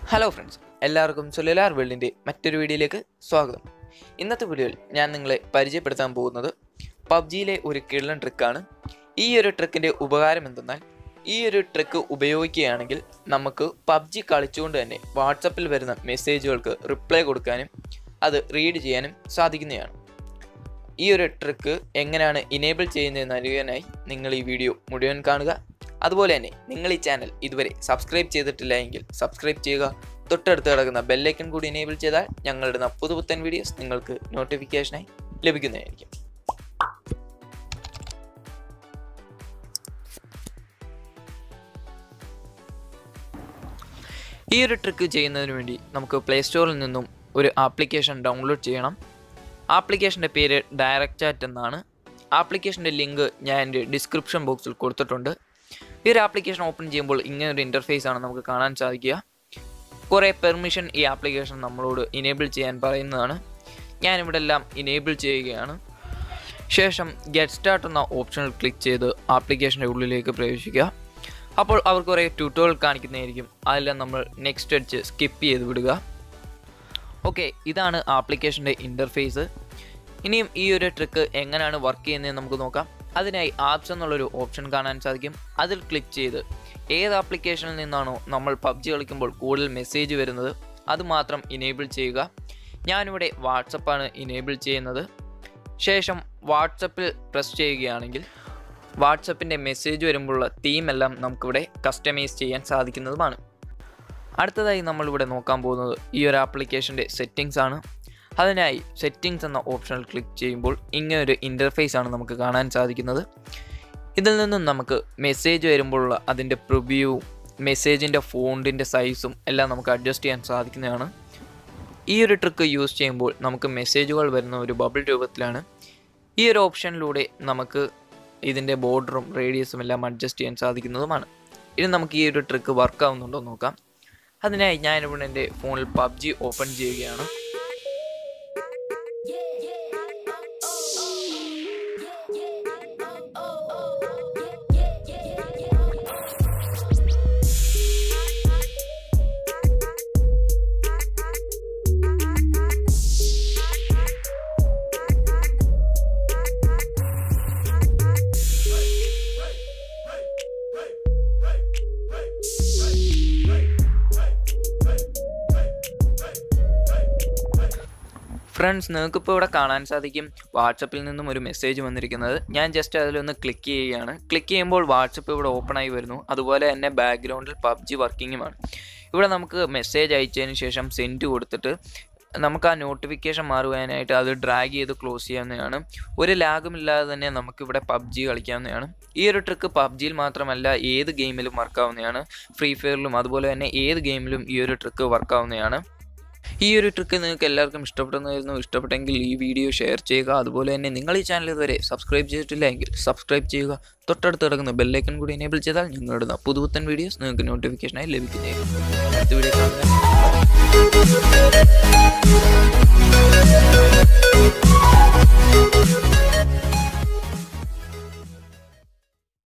hello friends എല്ലാവർക്കും cellular വേൾഡിൻ്റെ മറ്റൊരു വീഡിയോയിലേക്ക് സ്വാഗതം ഇന്നത്തെ വീഡിയോയിൽ ഞാൻ നിങ്ങളെ പരിചയപ്പെടുത്താൻ പോകുന്നത് പബ്ജിയിലെ ഒരു കിള്ളൻ ട്രിക്കാണ് ഈ ഒരു ട്രിക്കിൻ്റെ ഉപകാരം എന്തെന്നാൽ ഈ ഒരു ട്രിക്ക് ഉപയോഗിക്കുകയാണെങ്കിൽ നമുക്ക് പബ്ജി കളിച്ചുകൊണ്ട് തന്നെ വാട്സപ്പിൽ വരുന്ന മെസ്സേജുകൾക്ക് റിപ്ലൈ കൊടുക്കാനും അത് റീഡ് ചെയ്യാനും സാധിക്കുന്നതാണ് ഈ ഒരു ട്രിക്ക് എങ്ങനെയാണ് ഇനേബിൾ ചെയ്യുന്നതെന്ന് അറിയാനായി നിങ്ങൾ ഈ വീഡിയോ മുഴുവൻ കാണുക അതുപോലെ തന്നെ നിങ്ങൾ ഈ ചാനൽ ഇതുവരെ സബ്സ്ക്രൈബ് ചെയ്തിട്ടില്ല എങ്കിൽ സബ്സ്ക്രൈബ് ചെയ്യുക തൊട്ടടുത്ത് കിടക്കുന്ന ബെല്ലൈക്കൺ കൂടി എനേബിൾ ചെയ്താൽ ഞങ്ങളുടെ പുതുപുത്തൻ വീഡിയോസ് നിങ്ങൾക്ക് നോട്ടിഫിക്കേഷനായി ലഭിക്കുന്നതായിരിക്കും ഈ ഒരു ട്രിക്ക് ചെയ്യുന്നതിന് വേണ്ടി നമുക്ക് പ്ലേ സ്റ്റോറിൽ നിന്നും ഒരു ആപ്ലിക്കേഷൻ ഡൗൺലോഡ് ചെയ്യണം ആപ്ലിക്കേഷൻ്റെ പേര് ഡയറക്റ്റ് ചാറ്റ് എന്നാണ് ആപ്ലിക്കേഷൻ്റെ ലിങ്ക് ഞാൻ എൻ്റെ ഡിസ്ക്രിപ്ഷൻ ബോക്സിൽ കൊടുത്തിട്ടുണ്ട് ഈ ഒരു ആപ്ലിക്കേഷൻ ഓപ്പൺ ചെയ്യുമ്പോൾ ഇങ്ങനെ ഒരു ഇൻ്റർഫേസ് ആണ് നമുക്ക് കാണാൻ സാധിക്കുക കുറേ പെർമിഷൻ ഈ ആപ്ലിക്കേഷൻ നമ്മളോട് ഇനേബിൾ ചെയ്യാൻ പറയുന്നതാണ് ഞാനിവിടെ എല്ലാം ഇനേബിൾ ചെയ്യുകയാണ് ശേഷം ഗെറ്റ് സ്റ്റാർട്ട് എന്ന ഓപ്ഷനിൽ ക്ലിക്ക് ചെയ്ത് ആപ്ലിക്കേഷൻ്റെ ഉള്ളിലേക്ക് പ്രവേശിക്കുക അപ്പോൾ അവർ കുറേ ട്യൂട്ടോറിയൽ കാണിക്കുന്നതായിരിക്കും അതെല്ലാം നമ്മൾ നെക്സ്റ്റ് അടിച്ച് സ്കിപ്പ് ചെയ്ത് വിടുക ഓക്കെ ഇതാണ് ആപ്ലിക്കേഷൻ്റെ ഇൻ്റർഫേസ് ഇനിയും ഈ ഒരു ട്രിക്ക് എങ്ങനെയാണ് വർക്ക് ചെയ്യുന്നത് നമുക്ക് നോക്കാം അതിനായി ആപ്സ് എന്നുള്ളൊരു ഓപ്ഷൻ കാണാൻ സാധിക്കും അതിൽ ക്ലിക്ക് ചെയ്ത് ഏത് ആപ്ലിക്കേഷനിൽ നിന്നാണോ നമ്മൾ പബ്ജി കളിക്കുമ്പോൾ കൂടുതൽ മെസ്സേജ് വരുന്നത് അത് മാത്രം ഇനേബിൾ ചെയ്യുക ഞാനിവിടെ വാട്സപ്പാണ് ഇനേബിൾ ചെയ്യുന്നത് ശേഷം വാട്സപ്പിൽ പ്രസ് ചെയ്യുകയാണെങ്കിൽ വാട്സപ്പിൻ്റെ മെസ്സേജ് വരുമ്പോഴുള്ള തീം എല്ലാം നമുക്കിവിടെ കസ്റ്റമൈസ് ചെയ്യാൻ സാധിക്കുന്നതുമാണ് അടുത്തതായി നമ്മളിവിടെ നോക്കാൻ പോകുന്നത് ഈ ഒരു ആപ്ലിക്കേഷൻ്റെ സെറ്റിങ്സ് ആണ് അതിനായി സെറ്റിങ്സ് എന്ന ഓപ്ഷനിൽ ക്ലിക്ക് ചെയ്യുമ്പോൾ ഇങ്ങനൊരു ഇൻ്റർഫേസ് ആണ് നമുക്ക് കാണാൻ സാധിക്കുന്നത് ഇതിൽ നിന്നും നമുക്ക് മെസ്സേജ് വരുമ്പോഴുള്ള അതിൻ്റെ പ്രിവ്യൂ മെസ്സേജിൻ്റെ ഫോണ്ടിൻ്റെ സൈസും എല്ലാം നമുക്ക് അഡ്ജസ്റ്റ് ചെയ്യാൻ സാധിക്കുന്നതാണ് ഈ ഒരു ട്രിക്ക് യൂസ് ചെയ്യുമ്പോൾ നമുക്ക് മെസ്സേജുകൾ വരുന്ന ഒരു ബബിൾ രൂപത്തിലാണ് ഈ ഒരു ഓപ്ഷനിലൂടെ നമുക്ക് ഇതിൻ്റെ ബോർഡറും റേഡിയസും എല്ലാം അഡ്ജസ്റ്റ് ചെയ്യാൻ സാധിക്കുന്നതുമാണ് ഇനി നമുക്ക് ഈ ഒരു ട്രിക്ക് വർക്ക് ആവുന്നുണ്ടോ എന്ന് നോക്കാം അതിനായി ഞാനിവിടെ എൻ്റെ ഫോണിൽ പബ്ജി ഓപ്പൺ ചെയ്യുകയാണ് ഫ്രണ്ട്സ് നിങ്ങൾക്കിപ്പോൾ ഇവിടെ കാണാൻ സാധിക്കും വാട്സപ്പിൽ നിന്നും ഒരു മെസ്സേജ് വന്നിരിക്കുന്നത് ഞാൻ ജസ്റ്റ് അതിലൊന്ന് ക്ലിക്ക് ചെയ്യുകയാണ് ക്ലിക്ക് ചെയ്യുമ്പോൾ വാട്സപ്പ് ഇവിടെ ഓപ്പൺ ആയി വരുന്നു അതുപോലെ തന്നെ ബാക്ക്ഗ്രൗണ്ടിൽ പബ്ജി വർക്കിങ്ങുമാണ് ഇവിടെ നമുക്ക് മെസ്സേജ് അയച്ചതിന് ശേഷം സെൻഡ് കൊടുത്തിട്ട് നമുക്ക് ആ നോട്ടിഫിക്കേഷൻ മാറുവാനായിട്ട് അത് ഡ്രാഗ് ചെയ്ത് ക്ലോസ് ചെയ്യാവുന്നതാണ് ഒരു ലാഗും ഇല്ലാതെ തന്നെ നമുക്കിവിടെ പബ്ജി കളിക്കാവുന്നതാണ് ഈ ഒരു ട്രിക്ക് പബ്ജിയിൽ മാത്രമല്ല ഏത് ഗെയിമിലും വർക്കാവുന്നതാണ് ഫ്രീ ഫയറിലും അതുപോലെ തന്നെ ഏത് ഗെയിമിലും ഈ ഒരു ട്രിക്ക് വർക്കാവുന്നതാണ് ഈ ഒരു ട്രിക്ക് നിങ്ങൾക്ക് എല്ലാവർക്കും ഇഷ്ടപ്പെടുന്നതായിരുന്നു ഇഷ്ടപ്പെട്ടെങ്കിൽ ഈ വീഡിയോ ഷെയർ ചെയ്യുക അതുപോലെ തന്നെ നിങ്ങൾ ഈ ചാനൽ ഇതുവരെ സബ്സ്ക്രൈബ് ചെയ്തിട്ടില്ല എങ്കിൽ സബ്സ്ക്രൈബ് ചെയ്യുക തൊട്ടടുത്ത് കിടക്കുന്ന ബെല്ലൈക്കൺ കൂടി എനേബിൾ ചെയ്താൽ ഞങ്ങളുടെ പുതുപുത്തൻ വീഡിയോസ് നിങ്ങൾക്ക് നോട്ടിഫിക്കേഷനായി ലഭിക്കുന്നതായിരിക്കും അടുത്ത വീഡിയോ കാണുക